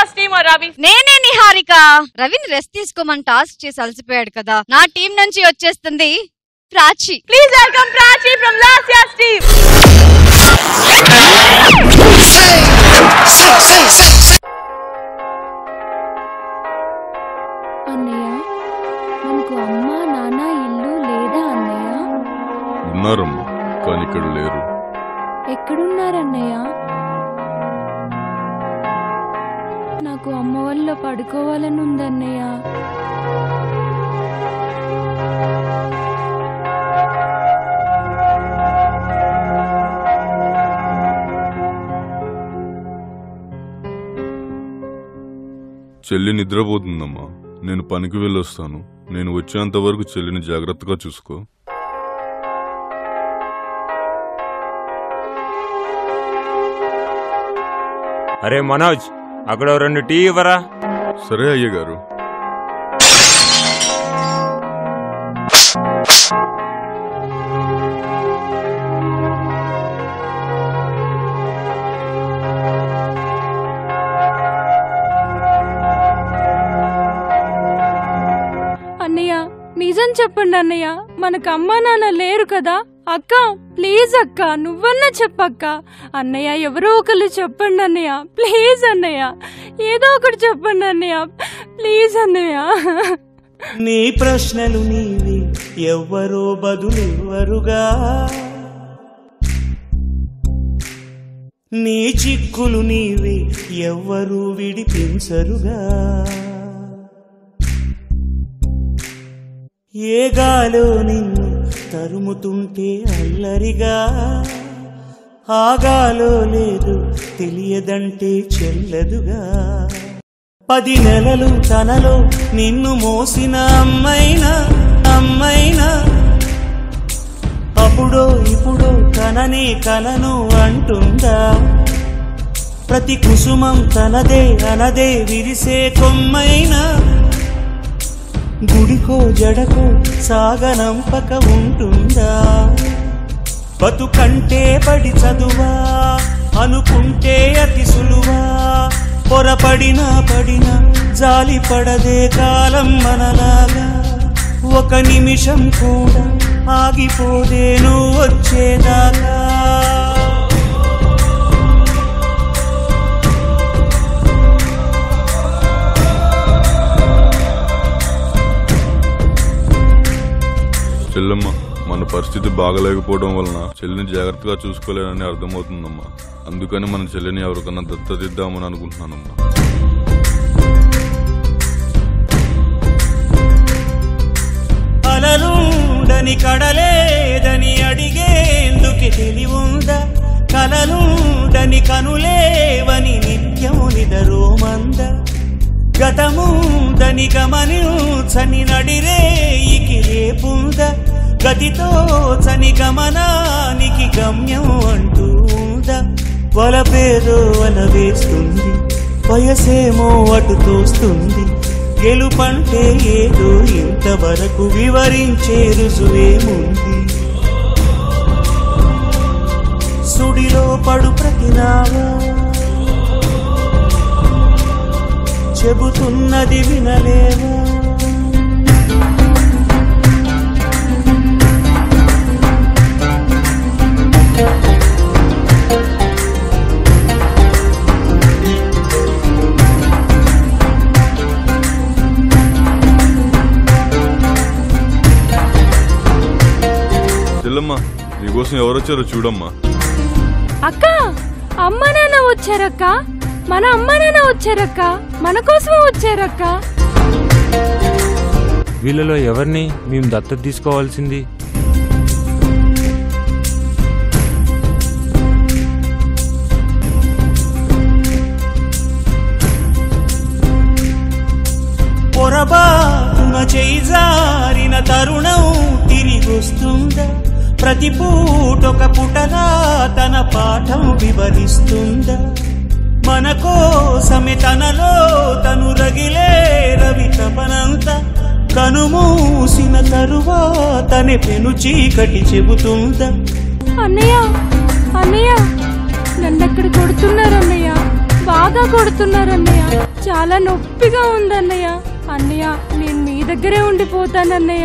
లాసియాస్ team Ravi నేనే నిహారిక రవిని rest తీసుకోమని టాస్క్ చేసి అలసిపోయాడు కదా నా టీం నుంచి వచ్చేస్తుంది Prachi please welcome Prachi from లాసియాస్ టీమ్ అన్నయ్య మనకు అమ్మ నాన్న ఇల్లు లేదా అన్నయ్య ఉన్నారమ్మా కానీ ఇక్కడ లేరు ఎక్కడున్నారన్నయ్య నాకు అమ్మ వల్ల పడుకోవాలని ఉందన్నయ్య చెల్లి నిద్రపోతుందమ్మా నేను పనికి వెళ్ళొస్తాను నేను వచ్చేంత వరకు చెల్లిని జాగ్రత్తగా చూసుకో అరే మనోజ్ అక్కడ ఓ రెండు టీ ఇవ్వరా సరే అయ్యగారు అన్నయ్య నిజం చెప్పండి అన్నయ్య మనకు అమ్మ నాన్న లేరు కదా అక్క ప్లీజ్ అక్క నువ్వన్నా చెప్పక్క అన్నయ్య ఎవరో ఒకరు చెప్పండి అన్నయ్య ప్లీజ్ అన్నయ్య ఏదో ఒకటి చెప్పండి అన్నయ్య ప్లీజ్ అన్నయ్య నీ ప్రశ్నలు నీవి ఎవ్వరో బదులెవ్వరుగా నీ చిక్కులు నీవి ఎవ్వరూ విడిపించరుగా ఏ గాలో నిన్ను తరుముతుంటే అల్లరిగా ఆగాలో లేదు తెలియదంటే చెల్లదుగా పది నెలలు తనలో నిన్ను మోసిన అమ్మైనా అమ్మైనా అప్పుడో ఇప్పుడో కననే కలను అంటుందా ప్రతి కుసుమం తనదే అనదే విరిసే కొమ్మైనా గుడికో జడకో సాగనంపక ఉంటుందా బతుకంటే పడి చదువా అనుకుంటే అతి సులువా పొరపడినా పడినా జాలి పడదే కాలం మనలాగా ఒక నిమిషం కూడా ఆగిపోదే నువ్వు వచ్చేదాకా చెల్లెమ్మ మన పరిస్థితి బాగలేకపోవడం వలన చెల్లిని జాగ్రత్తగా చూసుకోలేనని అర్థమవుతుందమ్మా అందుకని మన చెల్లిని ఎవరికన్నా దత్తతిద్దామని అనుకుంటున్నానమ్మా అలలుండని కడలేదని అడిగేందుకు తెలివుందా కలలుండని కనులేవని నిత్యము నిదరోమంద గతముందని గమనించని నడిరేయికి రేపుంద గతితో చని గమనానికి గమ్యం అంటూ ఉందా వలపేదో వల వేస్తుంది వయసేమో అటు తోస్తుంది గెలుపంటే ఏదో ఇంతవరకు వివరించే రుజువేముంది సుడిలో పడు ప్రతినావా చెబుతున్నది వినలేవా చెల్లెమ్మ నీకోసం ఎవరొచ్చారో చూడమ్మా అక్క అమ్మ నాన్న వచ్చారక్క మన అమ్మ నాన్న వచ్చారక్క మన కోసమే వచ్చారక్క వీళ్ళలో ఎవరిని మేము దత్తత తీసుకోవాల్సింది పొరబాటున చేయి జారిన తరుణం తిరిగొస్తుందా ప్రతి పూటొక పుటలా తన పాఠం వివరిస్తుందా మన కోసమే తనలో తను రగిలే రవి తపనంత కనుమూసిన తరువాతనే పెను చీకటి చెబుతుందా అన్నయ్య అన్నయ్య నన్ను అక్కడ కొడుతున్నారు అన్నయ్య బాగా కొడుతున్నారు అన్నయ్య చాలా నొప్పిగా ఉందన్నయ్య అన్నయ్య నేను మీ దగ్గరే ఉండిపోతానన్నయ్య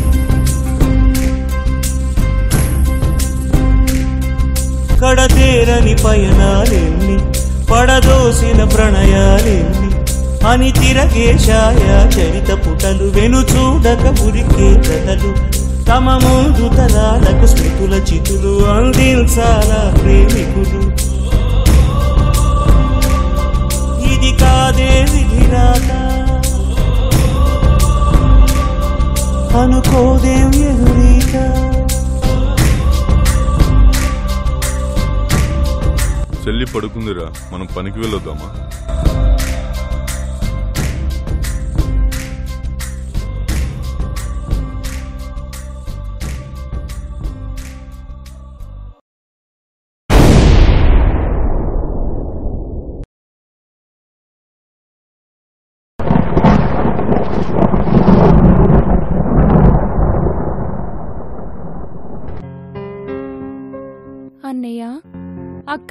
కడతేరని పయనాలెన్ని పడదోసిన ప్రణయాలెన్ని అని తిరగేశాయ చరిత పుటలు వెను చూడక ఉరికే కథలు తమ ముందు తరాలకు స్మృతుల చితులు అందించాలా ప్రేమికులు ఇది కాదే విధిరాత అనుకోదేం ఎదురీత చెల్లి పడుకుందిరా మనం పనికి వెళ్ళొద్దామా అన్నయ్య అక్క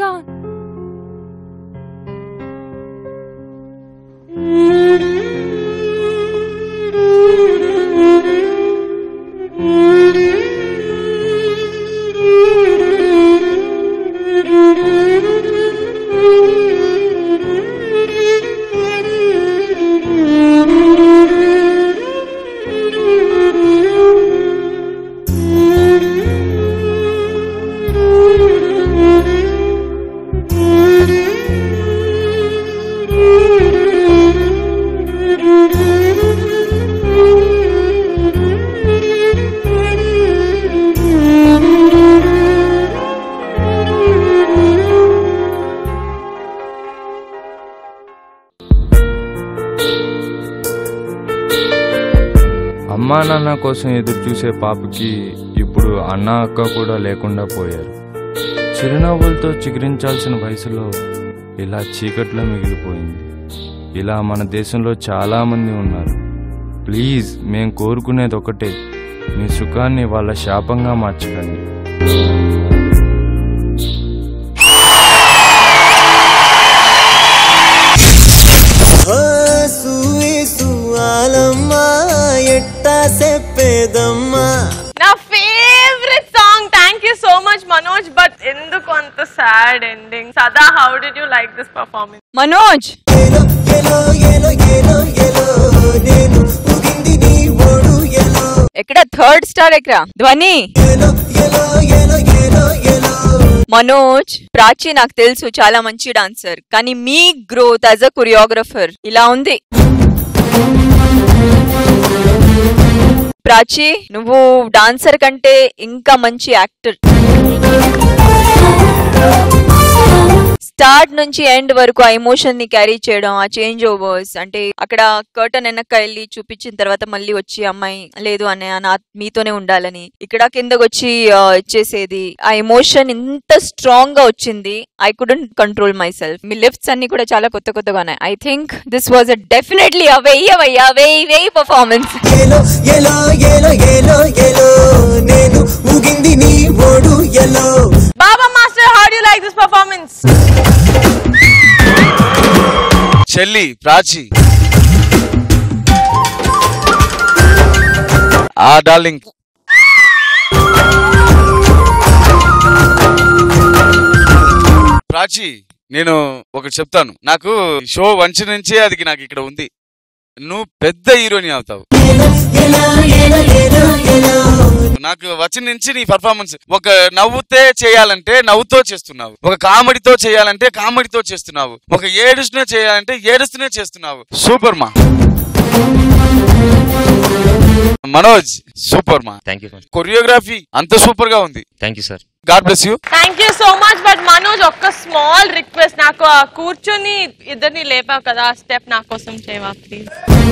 అమ్మా నాన్న కోసం ఎదురు చూసే పాపకి ఇప్పుడు అన్న అక్క కూడా లేకుండా పోయారు చిరునవ్వులతో చిగురించాల్సిన వయసులో ఇలా చీకట్లో మిగిలిపోయింది ఇలా మన దేశంలో చాలా మంది ఉన్నారు ప్లీజ్ మేం కోరుకునేది ఒకటే మీ సుఖాన్ని వాళ్ళ శాపంగా మార్చకండి ఎట్టా చెప్పేదమ్మా నా favourite song thank you so much Manoj but ఎందుకు అంత సాడ్ ఎండింగ్ సదా how did you like this performance Manoj ఎక్కడ థర్డ్ స్టార్ ఎక్కడ ధ్వని మనోజ్ ప్రాచి నాకు తెలుసు చాలా మంచి డాన్సర్ కానీ మీ గ్రోత్ యాజ్ అ కొరియోగ్రఫర్ ఇలా ఉంది ప్రాచి నువ్వు డాన్సర్ కంటే ఇంకా మంచి యాక్టర్ స్టార్ట్ నుంచి ఎండ్ వరకు ఆ ఎమోషన్ ని క్యారీ చేయడం ఆ చేంజ్ ఓవర్స్ అంటే అక్కడ కర్టన్ వెనక్కి వెళ్ళి చూపించిన తర్వాత మళ్ళీ వచ్చి అమ్మాయి లేదు అనే నా మీతోనే ఉండాలని ఇక్కడ కిందకి వచ్చి ఆ, ఇచ్చేసేది ఆ ఎమోషన్ ఇంత స్ట్రాంగ్ గా వచ్చింది I couldn't control my self lifts అన్ని కూడా చాలా కొత్త కొత్తగా ఉన్నాయి I think this was a definitely a వెయ్యి వెయ్యి వెయ్యి వెయ్యి పర్ఫార్మెన్స్ ఎలో ఎలో ఎలో ఎలో ఎలో నేను ఊగింది నీ ఓడు ఎలో Baba master how do you like this performance చెల్లి ప్రాచి ఆ డార్లింగ్ ప్రాచి నేను ఒకటి చెప్తాను నాకు షో వంచి నుంచి అది నాకు ఇక్కడ ఉంది నువ్వు పెద్ద హీరోని అవుతావు నాకు వచ్చిన నుంచి నీ పర్ఫార్మెన్స్ ఒక నవ్వుతే చేయాలంటే నవ్వుతో చేస్తున్నావు ఒక కామెడీతో చేయాలంటే కామెడీతో చేస్తున్నావు ఒక ఏడుస్తూనే చేయాలంటే ఏడుస్తూనే చేస్తున్నావు సూపర్ మా మనోజ్ సూపర్ మా థ్యాంక్ యూ కొరియోగ్రఫీ అంత సూపర్ గా ఉంది thank you sir God bless you thank you so much but Manoj ఒక్క స్మాల్ రిక్వెస్ట్ నాకు ఆ కూర్చొని ఇద్దరిని లేపావు కదా ఆ స్టెప్ నా కోసం చేయవా please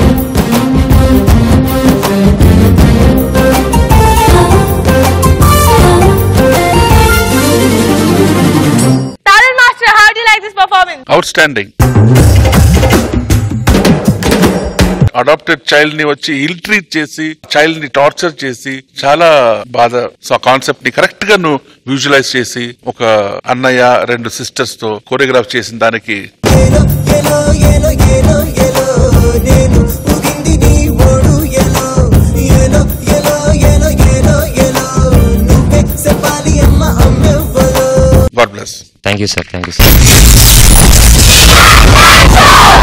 talent master how do like this performance outstanding adopted child ని వచ్చి ఇల్ ట్రీట్ చేసి చైల్డ్ ని టార్చర్ చేసి చాలా బాధ సో ఆ కాన్సెప్ట్ ని కరెక్ట్ గా నువ్వు విజువలైజ్ చేసి ఒక అన్నయ్య రెండు సిస్టర్స్ తో కోరియోగ్రాఫ్ చేసిన దానికి ఎలో ఎలో ఎలో ఎలో నేను ఊగింది నీ ఓడు ఎలో ఎలో ఎలో ఎలో ఎలో ఎలో నువ్వే చెప్పాలి అమ్మ అమ్మెవ్వలో God bless thank you sir thank you sir